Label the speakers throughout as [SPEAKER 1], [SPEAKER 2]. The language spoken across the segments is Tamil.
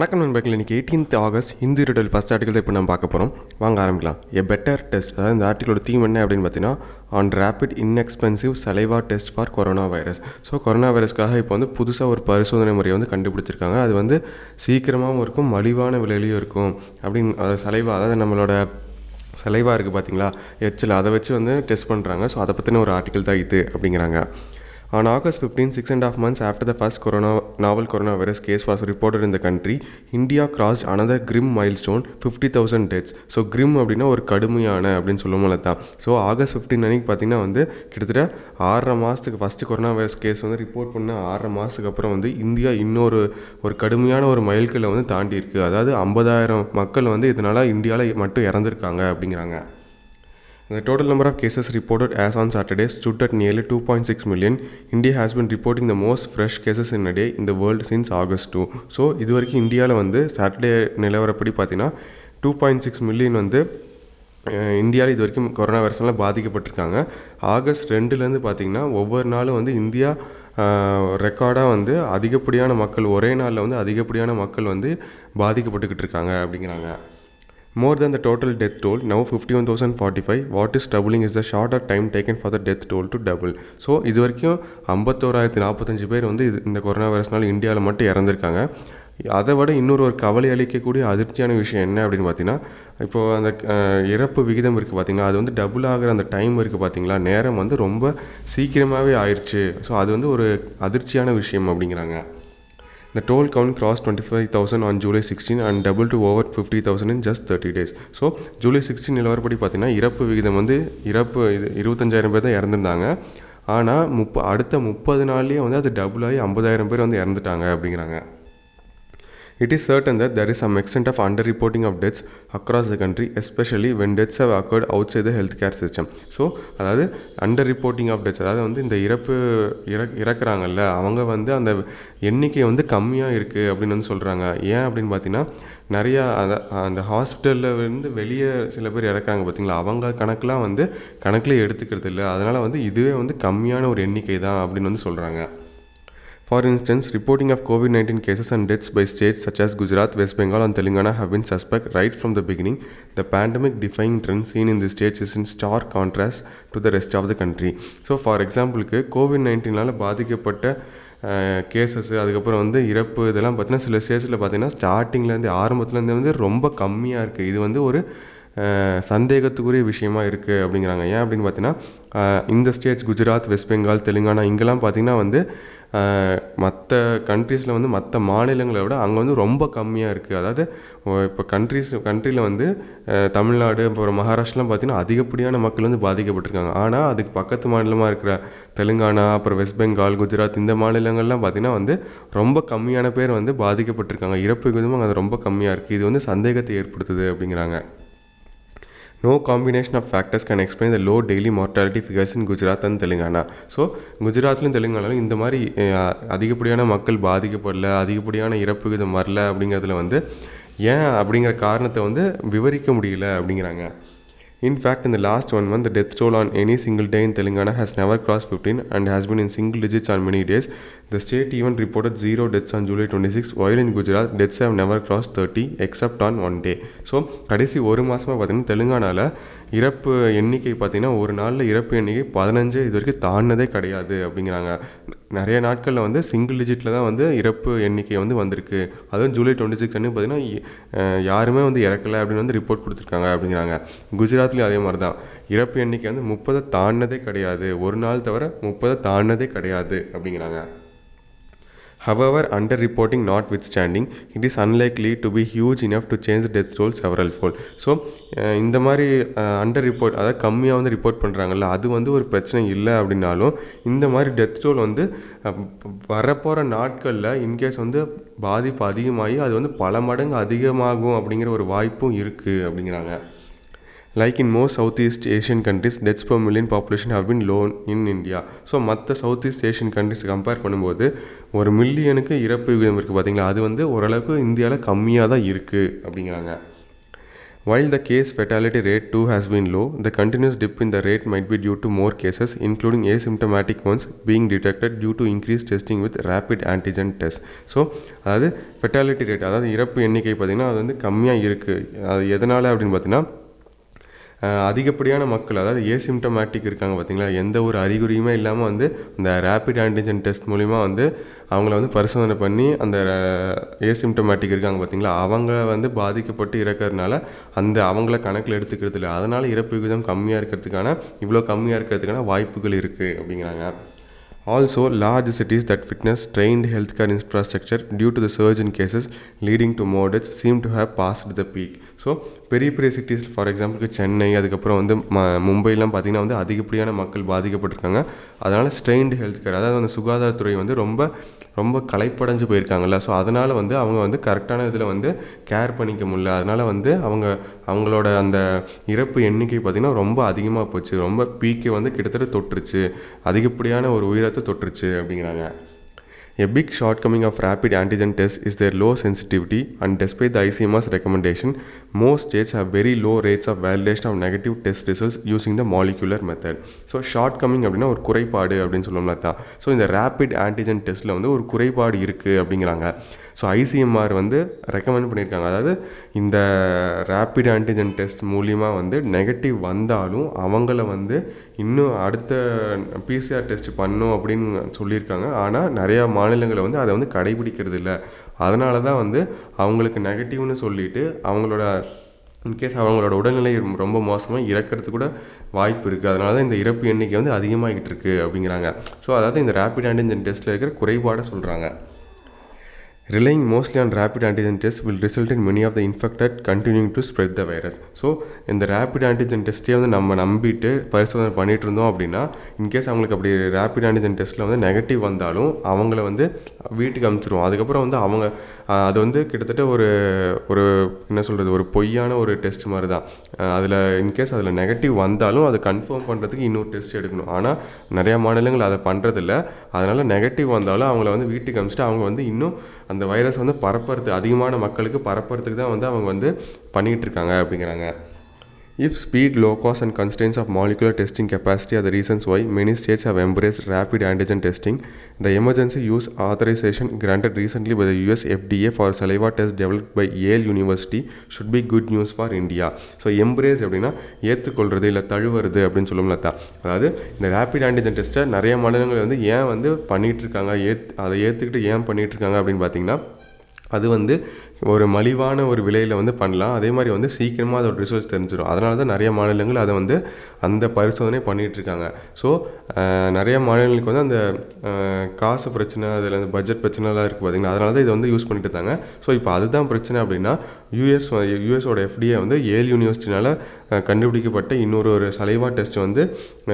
[SPEAKER 1] வணக்கம் நண்பர்கள் இன்னைக்கு eighteenth August Hindi riddle first article இப்போ நம்ம பார்க்க போகிறோம் வாங்க ஆரம்பிக்கலாம் எ பெட்டர் டெஸ்ட் அதாவது இந்த ஆர்டிகளோட தீம் என்ன அப்படின்னு பார்த்தீங்கன்னா an rapid inexpensive saliva test for corona virus so corona வைரஸ்க்காக இப்போ வந்து புதுசாக ஒரு பரிசோதனை முறையை வந்து கண்டுபிடிச்சிருக்காங்க அது வந்து சீக்கிரமாகவும் இருக்கும் மலிவான விலையிலையும் இருக்கும் அப்படின்னு அதாவது சலைவா அதாவது நம்மளோட சலைவா இருக்குது பார்த்தீங்களா எச்சில் அதை வச்சு வந்து டெஸ்ட் பண்ணுறாங்க ஸோ அதை பற்றின ஒரு ஆர்டிக்கல் தான் இது அப்படிங்கிறாங்க On August 15, six and a half months after the first corona, novel coronavirus case was reported in the country, India crossed another grim milestone, 50,000 deaths. So grim அப்படின்னா ஒரு கடுமையான அப்படின்னு சொல்லுவோம்ல தான் ஸோ ஆகஸ்ட் ஃபிஃப்டீன் அன்னைக்கு பார்த்தீங்கன்னா வந்து கிட்டத்தட்ட ஆறரை மாதத்துக்கு ஃபஸ்ட்டு கொரோனா வைரஸ் கேஸ் வந்து ரிப்போர்ட் பண்ண ஆறரை மாதத்துக்கு அப்புறம் வந்து இந்தியா இன்னொரு ஒரு கடுமையான ஒரு மைல்கல்லை வந்து தாண்டி இருக்கு அதாவது ஐம்பதாயிரம் மக்கள் வந்து இதனால் இந்தியாவில் மட்டும் இறந்துருக்காங்க அப்படிங்கிறாங்க The total number of cases reported as on Saturday stood at nearly 2.6 million. India has been reporting the most fresh cases in a day in the world since August 2. So இது வரைக்கும் இந்தியாவில் வந்து சாட்டர்டே நிலவரப்படி பார்த்தீங்கன்னா டூ பாயிண்ட் சிக்ஸ் மில்லியன் வந்து இந்தியாவில் இது வரைக்கும் கொரோனா வைரஸ்னால பாதிக்கப்பட்டிருக்காங்க ஆகஸ்ட் ரெண்டுலேருந்து பார்த்தீங்கன்னா ஒவ்வொரு நாளும் வந்து இந்தியா ரெக்கார்டாக வந்து அதிகப்படியான மக்கள் ஒரே நாளில் வந்து அதிகப்படியான மக்கள் வந்து பாதிக்கப்பட்டுக்கிட்டு இருக்காங்க அப்படிங்கிறாங்க More than the total death toll, now 51,045. What is troubling is the shorter time taken for the death toll to double. So இது வரைக்கும் ஐம்பத்தோராயிரத்தி நாற்பத்தஞ்சு பேர் வந்து இது இந்த கொரோனா வைரஸ்னால இந்தியாவில் மட்டும் இறந்துருக்காங்க அதை விட இன்னொரு ஒரு கவலை அளிக்கக்கூடிய அதிர்ச்சியான விஷயம் என்ன அப்படின்னு பார்த்தீங்கன்னா இப்போது அந்த இறப்பு விகிதம் இருக்குது பார்த்தீங்களா அது வந்து டபுள் ஆகிற அந்த டைம் இருக்குது பார்த்தீங்களா நேரம் வந்து ரொம்ப சீக்கிரமாகவே ஆயிடுச்சு ஸோ அது வந்து ஒரு அதிர்ச்சியான விஷயம் அப்படிங்கிறாங்க The toll count crossed 25,000 on July 16 and doubled to over 50,000 in just 30 days. So July sixteen நிலவரப்படி பார்த்தீங்கன்னா இறப்பு விகிதம் வந்து இறப்பு இது இருபத்தஞ்சாயிரம் பேர் தான் இறந்துருந்தாங்க ஆனால் முப்ப அடுத்த முப்பது நாள்லேயே வந்து அது டபுள் ஆகி ஐம்பதாயிரம் பேர் வந்து இறந்துட்டாங்க அப்படிங்கிறாங்க It is certain that there is some extent of underreporting of deaths across the country, especially when deaths have occurred outside the healthcare system. So அதாவது அண்டர் ரிப்போர்ட்டிங் ஆஃப் டெத்ஸ் அதாவது வந்து இந்த இறப்பு இற இறக்குறாங்கல்ல அவங்க வந்து அந்த எண்ணிக்கை வந்து கம்மியாக இருக்குது அப்படின்னு வந்து சொல்கிறாங்க ஏன் அப்படின்னு பார்த்தீங்கன்னா நிறையா அந்த அந்த ஹாஸ்பிட்டலில் வந்து வெளியே சில பேர் இறக்குறாங்க பார்த்தீங்களா அவங்க கணக்கெலாம் வந்து கணக்கில் எடுத்துக்கிறது இல்லை அதனால் வந்து இதுவே வந்து கம்மியான ஒரு எண்ணிக்கை தான் அப்படின்னு வந்து சொல்கிறாங்க For instance, reporting of COVID-19 cases and deaths by states such as Gujarat, West Bengal and Telangana have been suspect right from the beginning. The pandemic-defying trend seen in these states is in stark contrast to the rest of the country. So, for example, covid நைன்டீனால் பாதிக்கப்பட்ட கேசஸ் அதுக்கப்புறம் வந்து இறப்பு இதெல்லாம் பார்த்தீங்கன்னா சில ஸ்டேட்ஸில் பார்த்தீங்கன்னா ஸ்டார்டிங்லேருந்து ஆரம்பத்துலேருந்து வந்து ரொம்ப கம்மியாக இருக்குது இது வந்து ஒரு சந்தேகத்துக்குரிய விஷயமா இருக்குது அப்படிங்கிறாங்க ஏன் அப்படின்னு பார்த்தீங்கன்னா இந்த ஸ்டேட்ஸ் குஜராத் வெஸ்ட் பெங்கால் தெலுங்கானா இங்கெல்லாம் பார்த்தீங்கன்னா வந்து மற்ற கண்ட்ரீஸில் வந்து மற்ற மாநிலங்களை விட அங்கே வந்து ரொம்ப கம்மியாக இருக்குது அதாவது இப்போ கண்ட்ரீஸ் கண்ட்ரியில் வந்து தமிழ்நாடு அப்புறம் மகாராஷ்டிரலாம் பார்த்தீங்கன்னா அதிகப்படியான மக்கள் வந்து பாதிக்கப்பட்டிருக்காங்க ஆனால் அதுக்கு பக்கத்து மாநிலமாக இருக்கிற தெலுங்கானா அப்புறம் வெஸ்ட் பெங்கால் குஜராத் இந்த மாநிலங்கள்லாம் பார்த்தீங்கன்னா வந்து ரொம்ப கம்மியான பேர் வந்து பாதிக்கப்பட்டிருக்காங்க இறப்பு விகிதமும் அது ரொம்ப கம்மியாக இருக்குது இது வந்து சந்தேகத்தை ஏற்படுத்துது அப்படிங்கிறாங்க No combination of factors can explain the low daily mortality figures in Gujarat and Telangana. So குஜராத்லையும் தெலுங்கானாலும் இந்த மாதிரி அதிகப்படியான மக்கள் பாதிக்கப்படல அதிகப்படியான இறப்பு விகிதம் வரல அப்படிங்கிறதுல வந்து ஏன் அப்படிங்கிற காரணத்தை வந்து விவரிக்க முடியல அப்படிங்கிறாங்க In fact, in the last one month, the death toll on any single day in Telangana has never crossed 15 and has been in single digits on many days. The state even reported zero deaths on July 26, while in Gujarat, deaths have never crossed 30 except on one day. So கடைசி ஒரு மாதமாக பார்த்தீங்கன்னா தெலுங்கானாவில் இறப்பு எண்ணிக்கை பார்த்தீங்கன்னா ஒரு நாளில் இறப்பு எண்ணிக்கை பதினஞ்சு இது வரைக்கும் தாண்டினதே கிடையாது அப்படிங்கிறாங்க நிறைய நாட்களில் வந்து சிங்கிள் டிஜிட்டில் தான் வந்து இறப்பு எண்ணிக்கை வந்து வந்திருக்கு அதுவும் ஜூலை டுவெண்ட்டி சிக்ஸ் அன்னைக்கு பார்த்தீங்கன்னா யாருமே வந்து இறக்கலை அப்படின்னு வந்து ரிப்போர்ட் கொடுத்துருக்காங்க அப்படிங்கிறாங்க குஜராத்லேயும் அதே மாதிரி தான் இறப்பு எண்ணிக்கை வந்து முப்பதை தாண்டினதே கிடையாது ஒரு நாள் தவிர முப்பதை தாண்டினதே கிடையாது அப்படிங்கிறாங்க However, under-reporting notwithstanding, it is unlikely to be huge enough to change the death toll several fold. So இந்த மாதிரி அண்டர் ரிப்போர்ட் அதாவது கம்மியாக வந்து ரிப்போர்ட் பண்ணுறாங்கல்ல அது வந்து ஒரு பிரச்சனை இல்லை அப்படின்னாலும் இந்த மாதிரி டெத் டோல் வந்து வரப்போகிற நாட்களில் இன்கேஸ் வந்து பாதிப்பு அதிகமாகி அது வந்து பல மடங்கு அதிகமாகும் அப்படிங்கிற ஒரு வாய்ப்பும் இருக்குது அப்படிங்கிறாங்க like in most south east Asian countries deaths per million population have been low in India so மற்ற south east Asian countries compare பண்ணும்போது ஒரு மில்லியனுக்கு இறப்பு விகிதம் இருக்குது பார்த்தீங்களா அது வந்து ஓரளவுக்கு இந்தியாவில் கம்மியாக தான் இருக்குது அப்படிங்கிறாங்க While the case fatality rate too has been low, the continuous dip in the rate might be due to more cases, including asymptomatic ones, being detected due to increased testing with rapid antigen test. So அதாவது ஃபெட்டாலிட்டி ரேட் அதாவது இறப்பு எண்ணிக்கை பார்த்திங்கன்னா அது வந்து கம்மியாக இருக்குது அது எதனால் அப்படின்னு பார்த்தீங்கன்னா அஹ் அதிகப்படியான மக்கள் அதாவது ஏசிம்டமேட்டிக் இருக்காங்க பார்த்தீங்களா எந்த ஒரு அறிகுறியுமே இல்லாமல் வந்து இந்த ரேபிட் ஆன்டிஜன் டெஸ்ட் மூலிமா வந்து அவங்கள வந்து பரிசோதனை பண்ணி அந்த ஏசிம்டமேட்டிக் இருக்காங்க பார்த்தீங்களா அவங்க வந்து பாதிக்கப்பட்டு இறக்கறதுனால அந்த அவங்கள கணக்கில் எடுத்துக்கிறது இல்லை அதனால் இறப்பு விகிதம் கம்மியாக இருக்கிறதுக்கான இவ்வளோ கம்மியாக இருக்கிறதுக்கான வாய்ப்புகள் இருக்குது அப்படிங்கிறாங்க Also, large cities that witnessed strained healthcare infrastructure due to the surge in cases leading to more deaths seem to have passed the peak. So பெரிய பெரிய சிட்டிஸ் ஃபார் எக்ஸாம்பிளுக்கு சென்னை அதுக்கப்புறம் வந்து ம மும்பைலாம் பார்த்திங்கன்னா வந்து அதிகப்படியான மக்கள் பாதிக்கப்பட்டிருக்காங்க அதனால் ஸ்ட்ரெயின்டு ஹெல்த் கேர் அதாவது அந்த சுகாதாரத்துறை வந்து ரொம்ப ரொம்ப களைப்படைஞ்சு போயிருக்காங்கல்ல ஸோ அதனால் வந்து அவங்க வந்து கரெக்டான இதில் வந்து கேர் பண்ணிக்க முடியல அதனால் வந்து அவங்க அவங்களோட அந்த இறப்பு எண்ணிக்கை பார்த்திங்கன்னா ரொம்ப அதிகமாக போச்சு ரொம்ப பீக்கை வந்து கிட்டத்தட்ட தொட்டுருச்சு அதிகப்படியான ஒரு உயிரத்தை தொட்டுருச்சு அப்படிங்கிறாங்க A big shortcoming of rapid antigen tests is their low sensitivity and despite the ICMR's recommendation, most states have very low rates of validation of negative test results using the molecular method. So shortcoming அப்படின்னா ஒரு குறைபாடு அப்படின்னு சொல்லணும்ல தான் ஸோ இந்த ரேபிட் ஆன்டிஜன் டெஸ்ட்டில் வந்து ஒரு குறைபாடு இருக்குது அப்படிங்கிறாங்க ஸோ ஐசிஎம்ஆர் வந்து ரெக்கமெண்ட் பண்ணியிருக்காங்க அதாவது இந்த ரேபிட் ஆன்டிஜன் டெஸ்ட் மூலிமா வந்து நெகட்டிவ் வந்தாலும் அவங்கள வந்து இன்னும் அடுத்த பிசிஆர் டெஸ்ட் பண்ணும் அப்படின்னு சொல்லியிருக்காங்க ஆனால் நிறையா மாநிலங்களை வந்து அதை வந்து கடைபிடிக்கிறது இல்லை அதனால தான் வந்து அவங்களுக்கு நெகட்டிவ்னு சொல்லிட்டு அவங்களோட இன்கேஸ் அவங்களோட உடல்நிலை ரொம்ப மோசமாக இறக்கிறதுக்கு கூட வாய்ப்பு இருக்குது அதனால தான் இந்த இறப்பு எண்ணிக்கை வந்து அதிகமாகிட்டு இருக்கு அப்படிங்கிறாங்க ஸோ அதாவது இந்த ரேபிட் ஆன்டிஜன் டெஸ்ட்டில் இருக்கிற குறைபாடை சொல்கிறாங்க Relying mostly on rapid antigen tests will result in many of the infected continuing to spread the virus. So இந்த ரேபிட் ஆன்டிஜன் டெஸ்ட்டே வந்து நம்ம நம்பிட்டு பரிசோதனை பண்ணிட்டு இருந்தோம் அப்படின்னா இன்கேஸ் அவங்களுக்கு அப்படி ரேபிட் ஆன்டிஜன் டெஸ்ட்டில் வந்து நெகட்டிவ் வந்தாலும் அவங்கள வந்து வீட்டுக்கு அனுப்பிச்சிருவோம் அதுக்கப்புறம் வந்து அவங்க ஆஹ், அது வந்து கிட்டத்தட்ட ஒரு ஒரு என்ன சொல்கிறது ஒரு பொய்யான ஒரு டெஸ்ட் மாதிரி தான் அதில் இன்கேஸ் அதில் நெகட்டிவ் வந்தாலும் அதை கன்ஃபார்ம் பண்ணுறதுக்கு இன்னொரு டெஸ்ட் எடுக்கணும் ஆனால் நிறையா மாநிலங்கள் அதை பண்ணுறதில்ல அதனால் நெகட்டிவ் வந்தாலும் அவங்கள வந்து வீட்டுக்கு அனுப்பிச்சிட்டு அவங்க வந்து இன்னும் அந்த வைரஸ் வந்து பரப்புறது அதிகமான மக்களுக்கு பரப்புறதுக்கு தான் வந்து அவங்க வந்து பண்ணிகிட்டு இருக்காங்க அப்படிங்கிறாங்க If speed, low cost, and constraints of molecular testing capacity are the reasons why many states have embraced rapid antigen testing, the emergency use authorization granted recently by the US FDA for saliva test developed by Yale University should be good news for India. So embrace அப்படின்னா ஏற்றுக்கொள்றது இல்லை தழுவுறது அப்படின்னு சொல்லுவோம்ல தான் அதாவது இந்த ரேபிட் ஆன்டிஜன் டெஸ்ட்டை நிறைய மாநிலங்கள் வந்து ஏன் வந்து பண்ணிட்டு இருக்காங்க ஏத் அதை ஏற்றுக்கிட்டு ஏன் பண்ணிட்டு இருக்காங்க அப்படின்னு பார்த்தீங்கன்னா அது வந்து ஒரு மலிவான ஒரு விலையில் வந்து பண்ணலாம் அதே மாதிரி வந்து சீக்கிரமாக அதோட ரிசல்ட்ஸ் தெரிஞ்சிடும் அதனால தான் நிறைய மாநிலங்கள் அதை வந்து அந்த பரிசோதனை பண்ணிட்டு இருக்காங்க ஸோ நிறைய மாநிலங்களுக்கு வந்து அந்த அஹ், காசு பிரச்சனை அதில் அந்த பட்ஜெட் பிரச்சனைலாம் இருக்குது பார்த்தீங்கன்னா அதனால தான் இதை வந்து யூஸ் பண்ணிட்டு இருக்காங்க ஸோ இப்போ அதுதான் பிரச்சனை அப்படின்னா யூஎஸ் யூஎஸோட எஃப்டிஏ வந்து ஏல் யூனிவர்சிட்டினால அஹ், கண்டுபிடிக்கப்பட்ட இன்னொரு ஒரு சலைவா டெஸ்ட் வந்து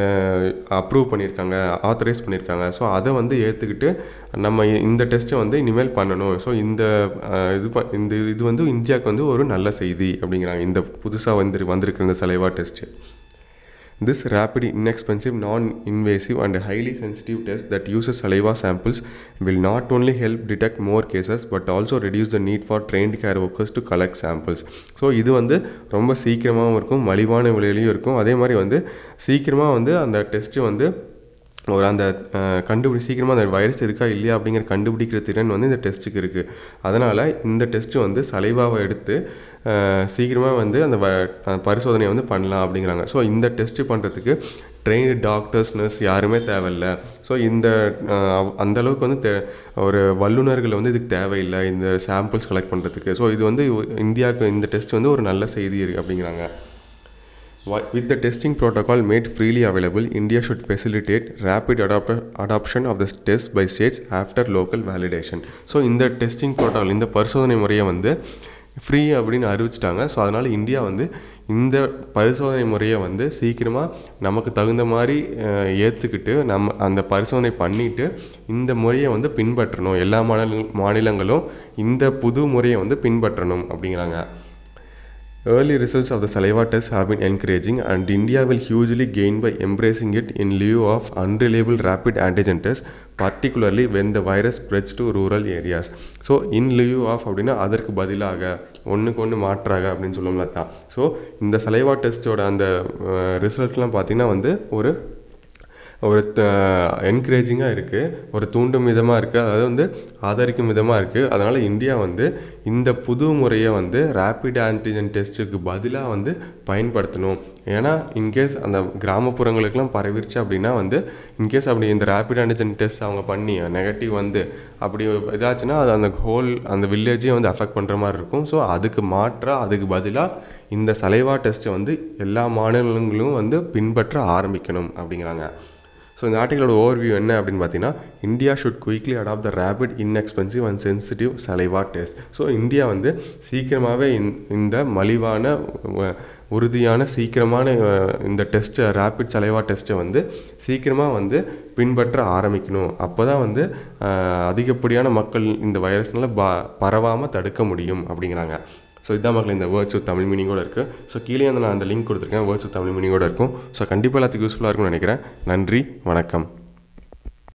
[SPEAKER 1] அப்ரூவ் பண்ணியிருக்காங்க ஆத்தரைஸ் பண்ணியிருக்காங்க ஸோ அதை வந்து ஏற்றுக்கிட்டு நம்ம இ- இந்த டெஸ்ட்டை வந்து இனிமேல் பண்ணணும் ஸோ இந்த அஹ், இது ப- இந்த இது வந்து இந்தியாவுக்கு வந்து ஒரு நல்ல செய்தி அப்படிங்கிறாங்க இந்த புதுசாக வந்து வந்திருக்கிற இந்த saliva test This rapid, inexpensive, non-invasive and highly sensitive test that uses saliva samples will not only help detect more cases but also reduce the need for trained care workers to collect samples. So இது வந்து ரொம்ப சீக்கிரமாகவும் இருக்கும் மலிவான விலையிலையும் இருக்கும் அதே மாதிரி வந்து சீக்கிரமாக வந்து அந்த டெஸ்ட்டு வந்து ஒரு அந்த அஹ், கண்டுபிடி சீக்கிரமாக அந்த வைரஸ் இருக்கா இல்லையா அப்படிங்கிற கண்டுபிடிக்கிற திறன் வந்து இந்த டெஸ்ட்டுக்கு இருக்குது அதனால் இந்த டெஸ்ட்டு வந்து சலைவாவை எடுத்து சீக்கிரமாக வந்து அந்த வ- அஹ், பரிசோதனையை வந்து பண்ணலாம் அப்படிங்கிறாங்க ஸோ இந்த டெஸ்ட்டு பண்ணுறதுக்கு ட்ரெயின்டு டாக்டர்ஸ் நர்ஸ் யாருமே தேவையில்லை ஸோ இந்த அஹ், அவ்- அந்த அளவுக்கு வந்து தே ஒரு வல்லுநர்கள் வந்து இதுக்கு தேவையில்லை இந்த சாம்பிள்ஸ் கலெக்ட் பண்ணுறதுக்கு ஸோ இது வந்து இந்தியாவுக்கு இந்த டெஸ்ட் வந்து ஒரு நல்ல செய்தி இருக்கு அப்படிங்கிறாங்க Why- With the testing protocol made freely available, India should facilitate rapid adopt- adoption of the test by states after local validation. So இந்த டெஸ்டிங் protocol இந்த பரிசோதனை முறையை வந்து ஃப்ரீ அப்படின்னு அறிவிச்சிட்டாங்க ஸோ அதனால் இந்தியா வந்து இந்த பரிசோதனை முறையை வந்து சீக்கிரமாக நமக்கு தகுந்த மாதிரி அஹ், ஏற்றுக்கிட்டு நம்ம அந்த பரிசோதனை பண்ணிட்டு இந்த முறையை வந்து பின்பற்றணும் எல்லா மாநில மாநிலங்களும் இந்த புது முறையை வந்து பின்பற்றணும் அப்படிங்கிறாங்க Early results of the saliva test have been encouraging, and India will hugely gain by embracing it in lieu of unreliable rapid antigen tests, particularly when the virus spreads to rural areas. So in lieu of அப்படின்னா அதற்கு பதிலாக ஒன்றுக்கு ஒன்று மாற்றாக அப்படின்னு சொல்லுவோம்ல தான் ஸோ இந்த சலைவா டெஸ்ட்டோட அந்த ரிசல்ட்லாம் பார்த்தீங்கன்னா வந்து ஒரு ஒரு என்கரேஜிங்காக இருக்குது ஒரு தூண்டும் விதமாக இருக்குது அதாவது வந்து ஆதரிக்கும் விதமாக இருக்குது அதனால் இந்தியா வந்து இந்த புது முறையை வந்து ரேபிட் ஆன்டிஜன் டெஸ்ட்டுக்கு பதிலாக வந்து பயன்படுத்தணும் ஏன்னா இன்கேஸ் அந்த கிராமப்புறங்களுக்கெல்லாம் பரவிருச்சு அப்படின்னா வந்து இன்கேஸ் அப்படி இந்த ரேபிட் ஆன்டிஜன் டெஸ்ட் அவங்க பண்ணி நெகட்டிவ் வந்து அப்படி இதாச்சுன்னா அது அந்த ஹோல் அந்த வில்லேஜே வந்து அஃபெக்ட் பண்ணுற மாதிரி இருக்கும் ஸோ அதுக்கு மாற்றாக அதுக்கு பதிலாக இந்த சலைவா டெஸ்ட்டை வந்து எல்லா மாநிலங்களும் வந்து பின்பற்ற ஆரம்பிக்கணும் அப்படிங்கிறாங்க ஸோ இந்த ஆர்டிகளோட ஓவர்வியூ என்ன அப்படின்னு பார்த்தீங்கன்னா India should quickly adopt the rapid inexpensive and sensitive saliva test so India வந்து சீக்கிரமாகவே இந்த மலிவான அஹ், உறுதியான சீக்கிரமான அஹ், இந்த டெஸ்ட்டை ரேபிட் சலைவா டெஸ்ட்டை வந்து சீக்கிரமாக வந்து பின்பற்ற ஆரம்பிக்கணும் அப்போ தான் வந்து அஹ், அதிகப்படியான மக்கள் இந்த வைரஸ்னால ப பரவாமல் தடுக்க முடியும் அப்படிங்கிறாங்க ஸோ இதான் மக்கள் இந்த வேர்ட்ஸ் வித் தமிழ் மீனிங்கோட இருக்குது ஸோ கீழே வந்து நான் அந்த லிங்க் கொடுத்துருக்கேன் வேர்ட்ஸ் வித் தமிழ் மீனிங்கோட இருக்கும் ஸோ கண்டிப்பாக எல்லாத்துக்கும் யூஸ்ஃபுல்லாக இருக்கும்னு நினைக்கிறேன் நன்றி வணக்கம்